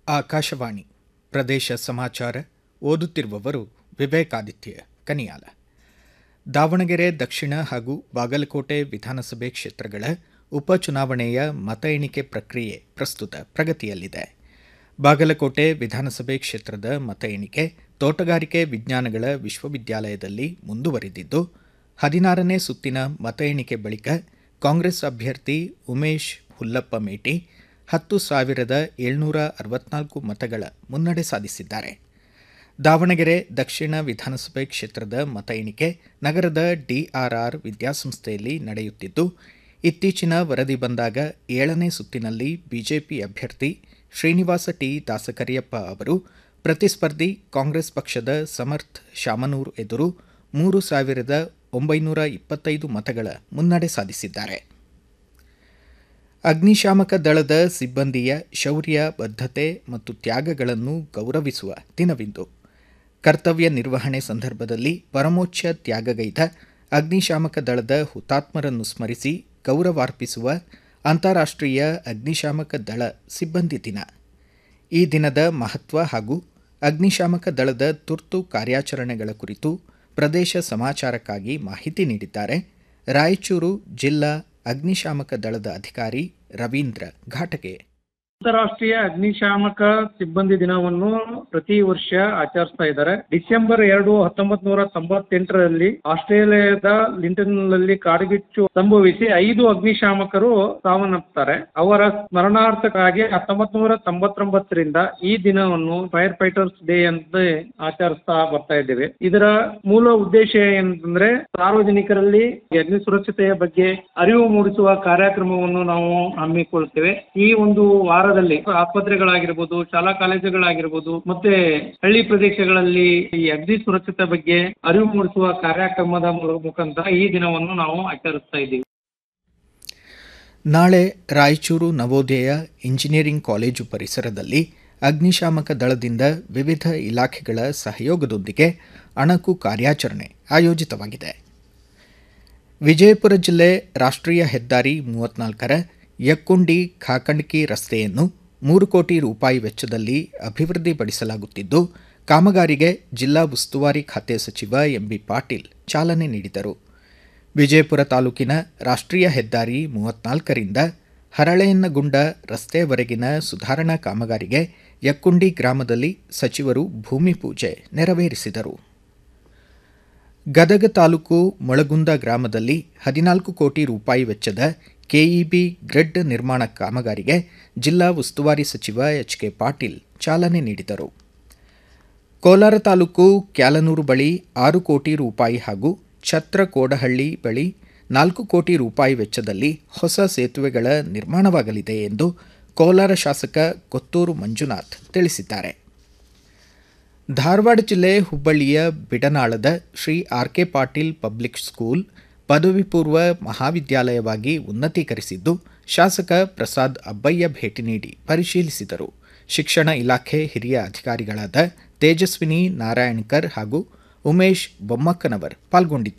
ಆಕಾಶವಾಣಿ ಪ್ರದೇಶ ಸಮಾಚಾರ ಓದುತ್ತಿರುವವರು ವಿವೇಕಾದಿತ್ಯ ಕನಿಯಾಲ ದಾವಣಗೆರೆ ದಕ್ಷಿಣ ಹಾಗೂ ಬಾಗಲಕೋಟೆ ವಿಧಾನಸಭೆ ಕ್ಷೇತ್ರಗಳ ಉಪಚುನಾವಣೆಯ ಮತ ಎಣಿಕೆ ಪ್ರಕ್ರಿಯೆ ಪ್ರಸ್ತುತ ಪ್ರಗತಿಯಲ್ಲಿದೆ ಬಾಗಲಕೋಟೆ ವಿಧಾನಸಭೆ ಕ್ಷೇತ್ರದ ಮತ ಎಣಿಕೆ ತೋಟಗಾರಿಕೆ ವಿಜ್ಞಾನಗಳ ವಿಶ್ವವಿದ್ಯಾಲಯದಲ್ಲಿ ಮುಂದುವರಿದಿದ್ದು ಹದಿನಾರನೇ ಸುತ್ತಿನ ಮತ ಎಣಿಕೆ ಬಳಿಕ ಕಾಂಗ್ರೆಸ್ ಅಭ್ಯರ್ಥಿ ಉಮೇಶ್ ಹುಲ್ಲಪ್ಪ ಮೇಟಿ ಹತ್ತು ಸಾವಿರದ ಏಳ್ನೂರ ಅರವತ್ನಾಲ್ಕು ಮತಗಳ ಮುನ್ನಡೆ ಸಾಧಿಸಿದ್ದಾರೆ ದಾವಣಗೆರೆ ದಕ್ಷಿಣ ವಿಧಾನಸಭೆ ಕ್ಷೇತ್ರದ ಮತ ಎಣಿಕೆ ನಗರದ ಡಿಆರ್ಆರ್ ವಿದ್ಯಾಸಂಸ್ಥೆಯಲ್ಲಿ ನಡೆಯುತ್ತಿದ್ದು ಇತ್ತೀಚಿನ ವರದಿ ಬಂದಾಗ ಏಳನೇ ಸುತ್ತಿನಲ್ಲಿ ಬಿಜೆಪಿ ಅಭ್ಯರ್ಥಿ ಶ್ರೀನಿವಾಸ ಟಿ ದಾಸಕರಿಯಪ್ಪ ಅವರು ಪ್ರತಿಸ್ಪರ್ಧಿ ಕಾಂಗ್ರೆಸ್ ಪಕ್ಷದ ಸಮರ್ಥ್ ಶಾಮನೂರ್ ಎದುರು ಮೂರು ಸಾವಿರದ ಒಂಬೈನೂರ ಇಪ್ಪತ್ತೈದು ಮತಗಳ ಮುನ್ನಡೆ ಸಾಧಿಸಿದ್ದಾರೆ ಅಗ್ನಿಶಾಮಕ ದಳದ ಸಿಬ್ಬಂದಿಯ ಶೌರ್ಯ ಬದ್ಧತೆ ಮತ್ತು ತ್ಯಾಗಗಳನ್ನು ಗೌರವಿಸುವ ದಿನವಿಂದು ಕರ್ತವ್ಯ ನಿರ್ವಹಣೆ ಸಂದರ್ಭದಲ್ಲಿ ಪರಮೋಚ್ಚ ತ್ಯಾಗಗೈದ ಅಗ್ನಿಶಾಮಕ ದಳದ ಹುತಾತ್ಮರನ್ನು ಸ್ಮರಿಸಿ ಗೌರವಾರ್ಪಿಸುವ ಅಂತಾರಾಷ್ಟ್ರೀಯ ಅಗ್ನಿಶಾಮಕ ದಳ ಸಿಬ್ಬಂದಿ ದಿನ ಈ ದಿನದ ಮಹತ್ವ ಹಾಗೂ ಅಗ್ನಿಶಾಮಕ ದಳದ ತುರ್ತು ಕಾರ್ಯಾಚರಣೆಗಳ ಕುರಿತು ಪ್ರದೇಶ ಸಮಾಚಾರಕ್ಕಾಗಿ ಮಾಹಿತಿ ನೀಡಿದ್ದಾರೆ ರಾಯಚೂರು ಜಿಲ್ಲಾ ಅಗ್ನಿಶಾಮಕ ದಳದ ಅಧಿಕಾರಿ ರವೀಂದ್ರ ಘಾಟಗೆ ಅಂತಾರಾಷ್ಟ್ರೀಯ ಅಗ್ನಿಶಾಮಕ ಸಿಬ್ಬಂದಿ ದಿನವನ್ನು ಪ್ರತಿ ವರ್ಷ ಆಚರಿಸ್ತಾ ಇದ್ದಾರೆ ಡಿಸೆಂಬರ್ ಎರಡು ಹತ್ತೊಂಬತ್ ನೂರ ತೊಂಬತ್ತೆಂಟರಲ್ಲಿ ಆಸ್ಟ್ರೇಲಿಯಾದ ಲಿಂಟನ್ನಲ್ಲಿ ಕಾಡ್ಗಿಚ್ಚು ಸಂಭವಿಸಿ ಐದು ಅಗ್ನಿಶಾಮಕರು ಸಾವನ್ನಪ್ಪುತ್ತಾರೆ ಅವರ ಸ್ಮರಣಾರ್ಥಕ್ಕಾಗಿ ಹತ್ತೊಂಬತ್ ನೂರ ತೊಂಬತ್ತೊಂಬತ್ತರಿಂದ ಈ ದಿನವನ್ನು ಫೈರ್ ಫೈಟರ್ಸ್ ಡೇ ಅಂತ ಆಚರಿಸ್ತಾ ಬರ್ತಾ ಇದ್ದೇವೆ ಇದರ ಮೂಲ ಉದ್ದೇಶ ಏನಂತಂದ್ರೆ ಸಾರ್ವಜನಿಕರಲ್ಲಿ ಅಗ್ನಿ ಸುರಕ್ಷತೆಯ ಬಗ್ಗೆ ಅರಿವು ಮೂಡಿಸುವ ಕಾರ್ಯಕ್ರಮವನ್ನು ನಾವು ಹಮ್ಮಿಕೊಳ್ತೇವೆ ಈ ಒಂದು ವಾರದಲ್ಲಿ ಆಸ್ಪತ್ರೆಗಳಾಗಿರ್ಬೋದು ಶಾಲಾ ಕಾಲೇಜುಗಳಾಗಿರ್ಬೋದು ಮತ್ತೆ ಹಳ್ಳಿ ಪ್ರದೇಶಗಳಲ್ಲಿ ಈ ಅಗ್ನಿ ಸುರಕ್ಷತೆ ಬಗ್ಗೆ ಅರಿವು ಮೂಡಿಸುವ ಕಾರ್ಯಕ್ರಮದ ಮುಖಾಂತರ ಈ ದಿನವನ್ನು ನಾವು ಆಚರಿಸ್ತಾ ಇದ್ದೀವಿ ನಾಳೆ ರಾಯಚೂರು ನವೋದಯ ಇಂಜಿನಿಯರಿಂಗ್ ಕಾಲೇಜು ಪರಿಸರದಲ್ಲಿ ಅಗ್ನಿಶಾಮಕ ದಳದಿಂದ ವಿವಿಧ ಇಲಾಖೆಗಳ ಸಹಯೋಗದೊಂದಿಗೆ ಅಣಕು ಕಾರ್ಯಾಚರಣೆ ಆಯೋಜಿತವಾಗಿದೆ ವಿಜಯಪುರ ಜಿಲ್ಲೆ ರಾಷ್ಟ್ರೀಯ ಹೆದ್ದಾರಿ ಮೂವತ್ನಾಲ್ಕರ ಯಕ್ಕುಂಡಿ ಖಾಕಂಡ್ಕಿ ರಸ್ತೆಯನ್ನು ಮೂರು ಕೋಟಿ ರೂಪಾಯಿ ವೆಚ್ಚದಲ್ಲಿ ಅಭಿವೃದ್ಧಿಪಡಿಸಲಾಗುತ್ತಿದ್ದು ಕಾಮಗಾರಿಗೆ ಜಿಲ್ಲಾ ಉಸ್ತುವಾರಿ ಖಾತೆ ಸಚಿವ ಎಂಬಿ ಪಾಟೀಲ್ ಚಾಲನೆ ನೀಡಿದರು ವಿಜಯಪುರ ತಾಲೂಕಿನ ರಾಷ್ಟ್ರೀಯ ಹೆದ್ದಾರಿ ಮೂವತ್ನಾಲ್ಕರಿಂದ ಹರಳೆಯನ್ನಗುಂಡ ರಸ್ತೆವರೆಗಿನ ಸುಧಾರಣಾ ಕಾಮಗಾರಿಗೆ ಯಕ್ಕುಂಡಿ ಗ್ರಾಮದಲ್ಲಿ ಸಚಿವರು ಭೂಮಿ ಪೂಜೆ ನೆರವೇರಿಸಿದರು ಗದಗ ತಾಲೂಕು ಮೊಳಗುಂದ ಗ್ರಾಮದಲ್ಲಿ ಹದಿನಾಲ್ಕು ಕೋಟಿ ರೂಪಾಯಿ ವೆಚ್ಚದ ಕೆಇಬಿ ಗ್ರಿಡ್ ನಿರ್ಮಾಣ ಕಾಮಗಾರಿಗೆ ಜಿಲ್ಲಾ ಉಸ್ತುವಾರಿ ಸಚಿವ ಎಚ್ ಕೆ ಪಾಟೀಲ್ ಚಾಲನೆ ನೀಡಿದರು ಕೋಲಾರ ತಾಲೂಕು ಕ್ಯಾಲನೂರು ಬಳಿ ಆರು ಕೋಟಿ ರೂಪಾಯಿ ಹಾಗೂ ಛತ್ರ ಕೋಡಹಳ್ಳಿ ಬಳಿ ನಾಲ್ಕು ಕೋಟಿ ರೂಪಾಯಿ ವೆಚ್ಚದಲ್ಲಿ ಹೊಸ ಸೇತುವೆಗಳ ನಿರ್ಮಾಣವಾಗಲಿದೆ ಎಂದು ಕೋಲಾರ ಶಾಸಕ ಕೊತ್ತೂರು ಮಂಜುನಾಥ್ ತಿಳಿಸಿದ್ದಾರೆ ಧಾರವಾಡ ಜಿಲ್ಲೆ ಹುಬ್ಬಳ್ಳಿಯ ಬಿಡನಾಳದ Shri R K Patil public school ಪದವಿ ಪೂರ್ವ ಮಹಾವಿದ್ಯಾಲಯವಾಗಿ ಉನ್ನತೀಕರಿಸಿದ್ದು ಶಾಸಕ ಪ್ರಸಾದ್ ಅಬ್ಬಯ್ಯ ಭೇಟಿ ನೀಡಿ ಪರಿಶೀಲಿಸಿದರು ಶಿಕ್ಷಣ ಇಲಾಖೆ ಹಿರಿಯ ಅಧಿಕಾರಿಗಳಾದ ತೇಜಸ್ವಿನಿ ನಾರಾಯಣ್ಕರ್ ಹಾಗೂ ಉಮೇಶ್ ಬೊಮ್ಮಕ್ಕನವರ್ ಪಾಲ್ಗೊಂಡಿದ್ದರು